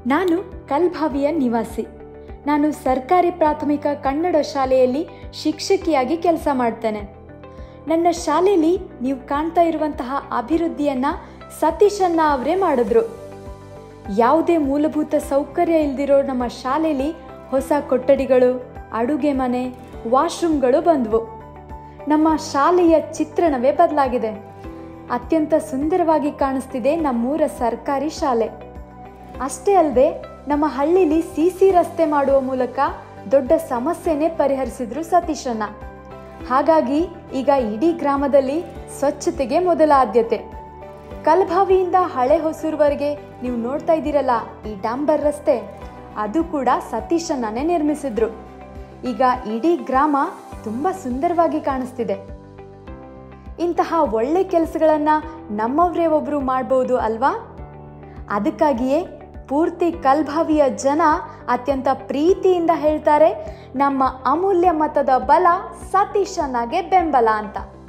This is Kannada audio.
ನಾನು ಕಲ್ಭಾವಿಯ ನಿವಾಸಿ ನಾನು ಸರ್ಕಾರಿ ಪ್ರಾಥಮಿಕ ಕನ್ನಡ ಶಾಲೆಯಲ್ಲಿ ಶಿಕ್ಷಕಿಯಾಗಿ ಕೆಲಸ ಮಾಡ್ತೇನೆ ನನ್ನ ಶಾಲೆಯಲ್ಲಿ ನೀವು ಕಾಣ್ತಾ ಇರುವಂತಹ ಅಭಿವೃದ್ಧಿಯನ್ನ ಸತೀಶಣ್ಣ ಅವರೇ ಮಾಡಿದ್ರು ಯಾವುದೇ ಮೂಲಭೂತ ಸೌಕರ್ಯ ಇಲ್ದಿರೋ ನಮ್ಮ ಶಾಲೆಯಲ್ಲಿ ಹೊಸ ಕೊಠಡಿಗಳು ಅಡುಗೆ ಮನೆ ವಾಶ್ರೂಮ್ಗಳು ಬಂದವು ನಮ್ಮ ಶಾಲೆಯ ಚಿತ್ರಣವೇ ಬದಲಾಗಿದೆ ಅತ್ಯಂತ ಸುಂದರವಾಗಿ ಕಾಣಿಸ್ತಿದೆ ನಮ್ಮೂರ ಸರ್ಕಾರಿ ಶಾಲೆ ಅಷ್ಟೇ ಅಲ್ಲದೆ ನಮ್ಮ ಹಳ್ಳಿಲಿ ಸಿ ಸಿ ರಸ್ತೆ ಮಾಡುವ ಮೂಲಕ ದೊಡ್ಡ ಸಮಸ್ಯೆನೇ ಪರಿಹರಿಸಿದ್ರು ಸತೀಶಣ್ಣ ಹಾಗಾಗಿ ಈಗ ಇಡೀ ಗ್ರಾಮದಲ್ಲಿ ಸ್ವಚ್ಛತೆಗೆ ಮೊದಲ ಆದ್ಯತೆ ಕಲ್ಭಾವಿಯಿಂದ ಹಳೆ ಹೊಸೂರ್ವರೆಗೆ ನೀವು ನೋಡ್ತಾ ಇದ್ದೀರಲ್ಲ ಈ ಡಾಂಬರ್ ರಸ್ತೆ ಅದು ಕೂಡ ಸತೀಶಣ್ಣನೇ ನಿರ್ಮಿಸಿದ್ರು ಈಗ ಇಡೀ ಗ್ರಾಮ ತುಂಬ ಸುಂದರವಾಗಿ ಕಾಣಿಸ್ತಿದೆ ಇಂತಹ ಒಳ್ಳೆ ಕೆಲಸಗಳನ್ನ ನಮ್ಮವರೇ ಒಬ್ರು ಮಾಡ್ಬೋದು ಅಲ್ವಾ ಅದಕ್ಕಾಗಿಯೇ ಪೂರ್ತಿ ಕಲ್ಭಾವಿಯ ಜನ ಅತ್ಯಂತ ಪ್ರೀತಿಯಿಂದ ಹೇಳ್ತಾರೆ ನಮ್ಮ ಅಮೂಲ್ಯ ಮತದ ಬಲ ಸತೀಶಣ್ಣಗೆ ಬೆಂಬಲ ಅಂತ